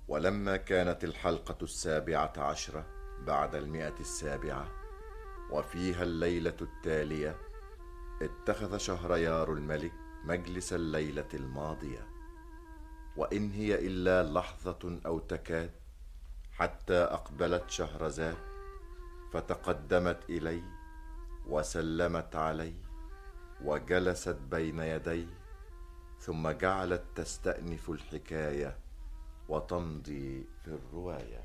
ولما كانت الحلقة السابعة عشرة بعد المئة السابعة وفيها الليلة التالية اتخذ شهريار الملك مجلس الليلة الماضية وإن هي إلا لحظة أو تكاد حتى أقبلت شهرزاد فتقدمت إليه وسلمت عليه وجلست بين يديه ثم جعلت تستأنف الحكاية وتمضي في الرواية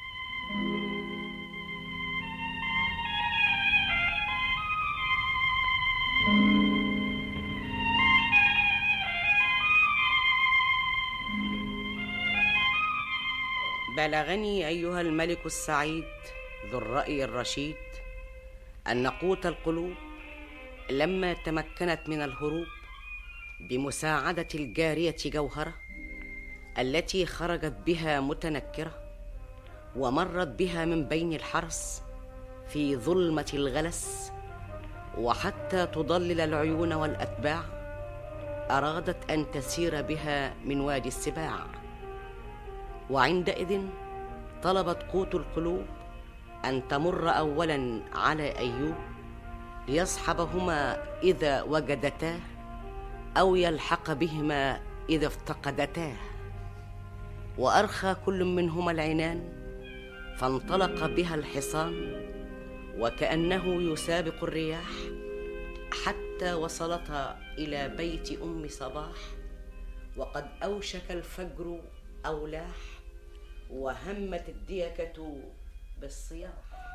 بلغني ايها الملك السعيد ذو الراي الرشيد ان قوت القلوب لما تمكنت من الهروب بمساعده الجاريه جوهره التي خرجت بها متنكره ومرت بها من بين الحرس في ظلمه الغلس وحتى تضلل العيون والاتباع ارادت ان تسير بها من وادي السباع وعندئذ طلبت قوت القلوب ان تمر اولا على ايوب ليصحبهما اذا وجدتاه او يلحق بهما اذا افتقدتاه وارخى كل منهما العنان فانطلق بها الحصان وكانه يسابق الرياح حتى وصلتا الى بيت ام صباح وقد اوشك الفجر او لاح وهمت الديكه بالصياح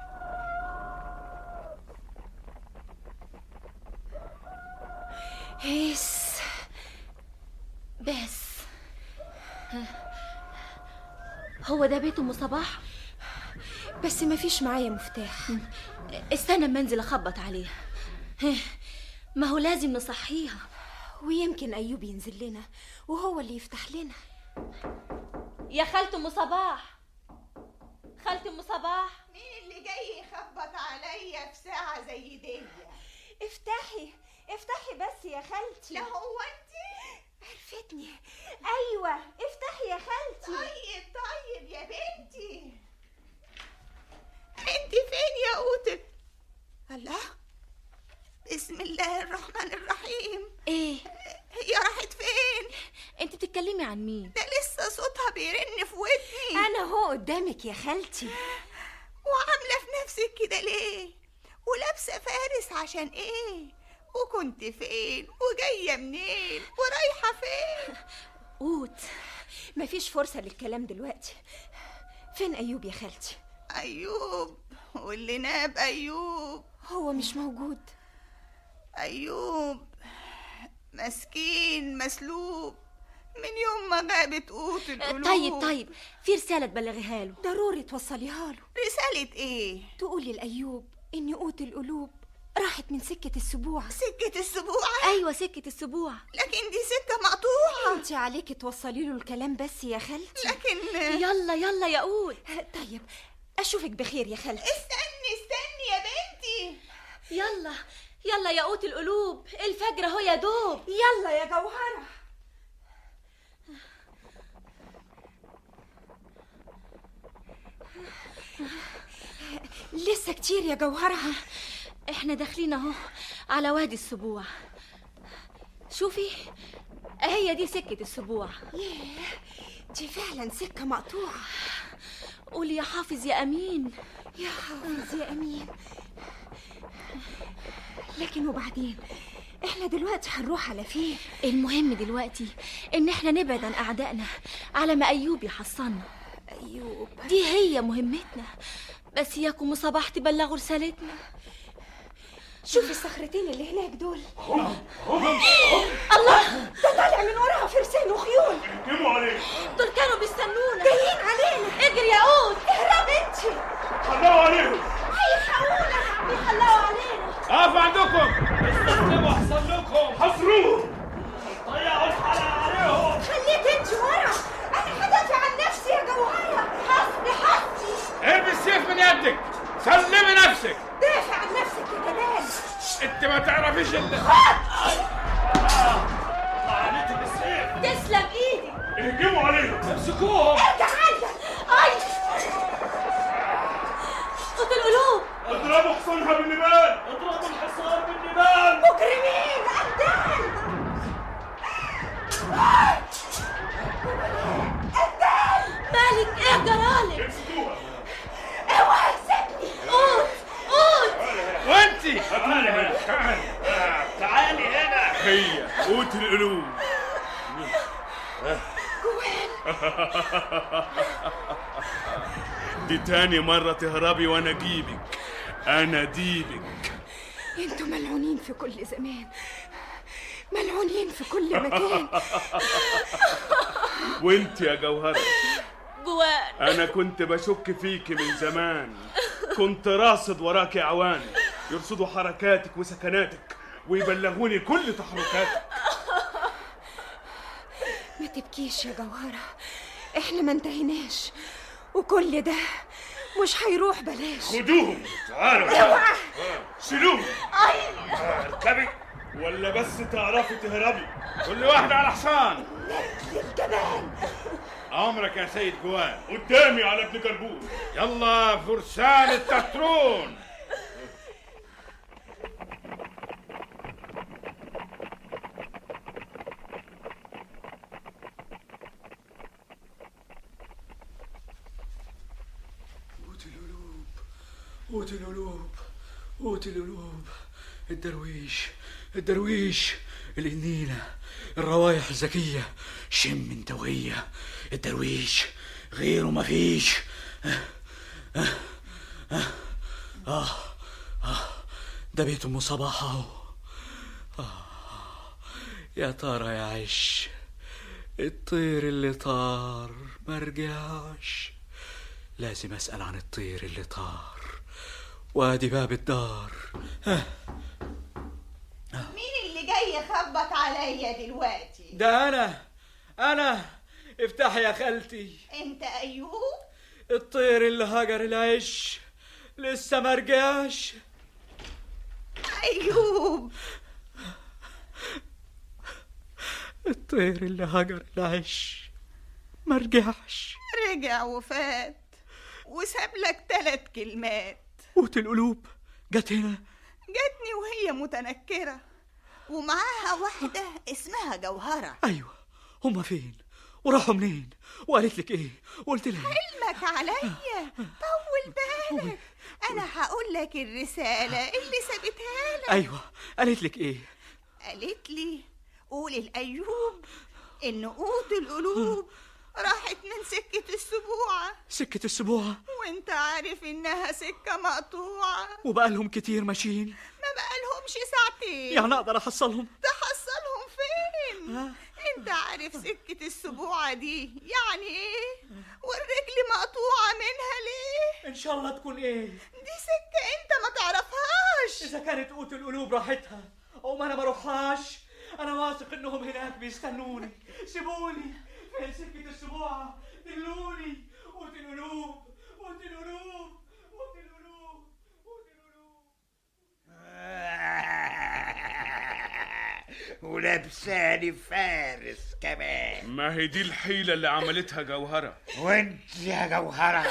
هيس بس هو ده بيت ام صباح بس مفيش معايا مفتاح استنى اما انزل اخبط عليها ما هو لازم نصحيها ويمكن ايوب ينزل لنا وهو اللي يفتح لنا يا خالة ام صباح خالة ام صباح مين اللي جاي يخبط عليا في ساعة زي دي افتحي افتحي بس يا خالتي لا هو انت عرفتني ايوه افتحي يا خالتي طيب طيب يا بنتي انت فين يا قوتك الله بسم الله الرحمن الرحيم ايه هي راحت فين انت بتتكلمي عن مين ده لسه صوتها بيرن في ودني انا هو قدامك يا خالتي وعامله في نفسك كده ليه ولابسه فارس عشان ايه وكنت فين وجايه منين ورايحه فين قوت مفيش فرصه للكلام دلوقتي فين ايوب يا خالتي ايوب واللي ناب ايوب هو مش موجود ايوب مسكين مسلوب من يوم ما غابت قوت القلوب طيب طيب في رسالة تبلغيها له ضروري توصليها له رسالة ايه؟ تقولي لأيوب إن قوت القلوب راحت من سكة السبوع سكة السبوع؟ أيوة سكة السبوع لكن دي سكة مقطوعة انت عليكي توصلي له الكلام بس يا خالتي لكن يلا يلا يا قوت طيب أشوفك بخير يا خالتي استني استني يا بنتي يلا يلا يا قوت القلوب الفجر اهو يا دوب يلا يا جوهرة لسه كتير يا جوهرة احنا داخلين اهو على وادي السبوع شوفي هي دي سكة السبوع ياه دي فعلا سكة مقطوعة قولي يا حافظ يا أمين يا حافظ يا أمين لكن وبعدين احنا دلوقتي هنروح على فين المهم دلوقتي ان احنا نبعد عن اعدائنا على ما ايوب يحصلنا ايوب دي هي مهمتنا بس ياكم صباح تبلغوا رسالتنا شوف الصخرتين اللي هناك دول الله ده طالع من وراها فرسان وخيول اهجموا عليه دول كانوا بيستنونا جايين علينا اجري يا قوت اهرب انت حلقوا عليهم هيلحقونا بيحلقوا علينا اقف عندكم استسلموا احسن لكم حصروه ضيعوا الحلقة عليهم خليك انت ورا انا هدافع عن نفسي يا جوهرة حسبي حسبي ارمي السيف من يدك سلمي نفسك دافع عن نفسك يا جمال انت ما تعرفيش ال عليك بالسيف تسلم ايدي اهجموا عليهم امسكوهم ارجع عنك مالك ايه جرالك امسكوها اوعى سيبني قوت قوت وانتي تعالي هنا تعالي تعالي هنا هي قوت القلوب دي تاني مرة تهربي وانا اجيبك انا ديبك انتوا ملعونين في كل زمان ملعونين في كل مكان وانت يا جوهرة جوان انا كنت بشك فيكي من زمان كنت راصد وراكي اعوان يرصدوا حركاتك وسكناتك ويبلغوني كل تحركاتك ما تبكيش يا جوهرة احنا ما انتهيناش وكل ده مش هيروح بلاش خدوهم تعالوا شيلوهم اركبي ولا بس تعرفي تهربي كل واحد على حصان امرك يا سيد جوان قدامي على ابن كربون يلا فرسان التترون قوت القلوب قوت القلوب قوت القلوب الدرويش الدرويش الإنينة الروايح الذكية شم انتوية الدرويش غيره مفيش آه آه آه آه آه ده بيت أم صباح أهو آه يا ترى يا عش الطير اللي طار مرجعش لازم أسأل عن الطير اللي طار وادي باب الدار مين اللي جاي يخبط عليا دلوقتي ده أنا أنا افتحي يا خالتي انت ايوب الطير اللي هجر العش لسه ما رجعش ايوب الطير اللي هجر العش ما رجعش رجع وفات وساب لك ثلاث كلمات قوت القلوب جت هنا جاتني وهي متنكرة ومعاها واحدة اسمها جوهرة أيوة هما فين وراحوا منين وقالت لك ايه وقلت لها إيه؟ علمك عليا طول بالك انا هقول لك الرسالة اللي سابتها لك ايوه قالت لك ايه قالت لي قول الأيوب إن قوت القلوب راحت من سكة السبوعة سكة السبوعة وانت عارف إنها سكة مقطوعة وبقالهم كتير ماشيين ما بقالهمش ساعتين يعني اقدر احصلهم تحصلهم فين آه. انت عارف سكة السبوعة دي يعني ايه والرجل مقطوعة منها ليه ان شاء الله تكون ايه دي سكة انت ما تعرفهاش اذا كانت قوت القلوب راحتها او ما انا ما اروحهاش انا واثق انهم هناك بيستنوني سيبوني فين سكة السبوعة دلوني قوت القلوب قوت القلوب قوت القلوب قوت القلوب ولابساني فارس كمان ما هي دي الحيلة اللي عملتها جوهرة وانت يا جوهرة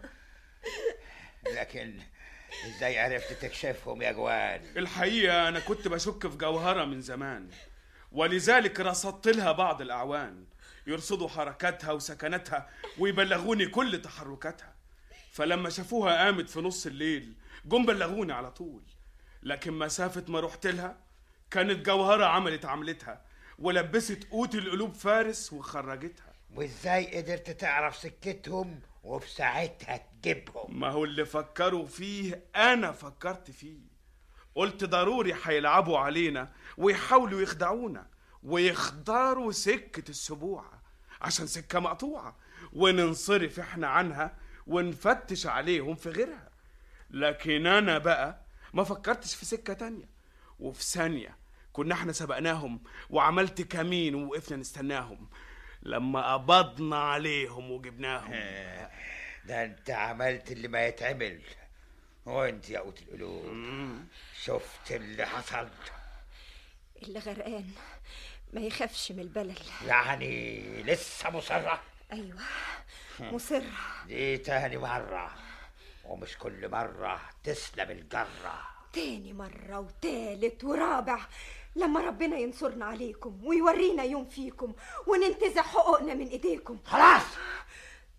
لكن ازاي عرفت تكشفهم يا جوان الحقيقة أنا كنت بشك في جوهرة من زمان ولذلك رصدت لها بعض الأعوان يرصدوا حركاتها وسكناتها ويبلغوني كل تحركاتها فلما شافوها قامت في نص الليل جم بلغوني على طول لكن مسافة ما رحت لها كانت جوهرة عملت عملتها ولبست قوت القلوب فارس وخرجتها وازاي قدرت تعرف سكتهم وفي ساعتها تجيبهم ما هو اللي فكروا فيه أنا فكرت فيه قلت ضروري هيلعبوا علينا ويحاولوا يخدعونا ويختاروا سكة السبوعة عشان سكة مقطوعة وننصرف احنا عنها ونفتش عليهم في غيرها لكن أنا بقى ما فكرتش في سكة تانية وفي ثانية كنا احنا سبقناهم وعملت كمين ووقفنا نستناهم لما قبضنا عليهم وجبناهم ده انت عملت اللي ما يتعمل وانت يا قوت القلوب شفت اللي حصل اللي غرقان ما يخافش من البلل يعني لسه مصرة ايوه مصر دي تاني مرة ومش كل مرة تسلم الجرة تاني مرة وتالت ورابع لما ربنا ينصرنا عليكم ويورينا يوم فيكم وننتزع حقوقنا من ايديكم خلاص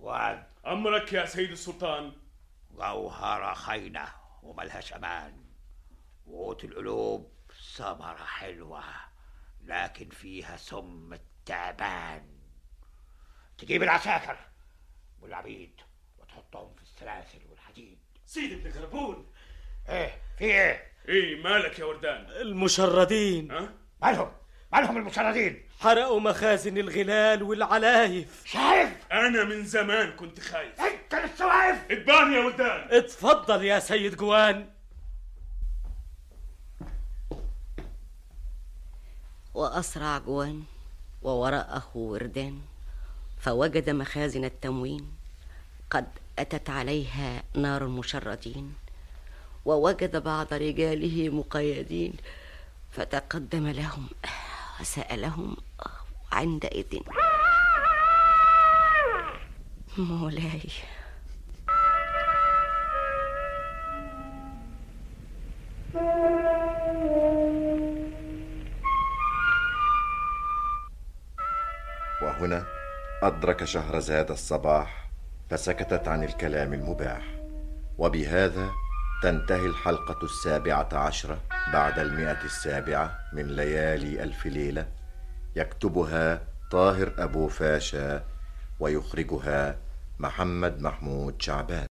جوان أمرك يا سيد السلطان جوهرة خاينة وملهاش أمان وقوت القلوب ثمرة حلوة لكن فيها سم التعبان تجيب العساكر والعبيد وتحطهم في السلاسل والحديد سيد ابن غربون ايه في ايه إيه مالك يا وردان المشردين ها مالهم مالهم المشردين حرقوا مخازن الغلال والعلايف شايف أنا من زمان كنت خايف انت لسه واقف اتبان يا وردان اتفضل يا سيد جوان وأسرع جوان ووراءه وردان فوجد مخازن التموين قد أتت عليها نار المشردين ووجد بعض رجاله مقيدين فتقدم لهم وسألهم عندئذ مولاي وهنا أدرك شهرزاد الصباح فسكتت عن الكلام المباح وبهذا تنتهي الحلقة السابعة عشرة بعد المئة السابعة من ليالي ألف ليلة يكتبها طاهر أبو فاشا ويخرجها محمد محمود شعبان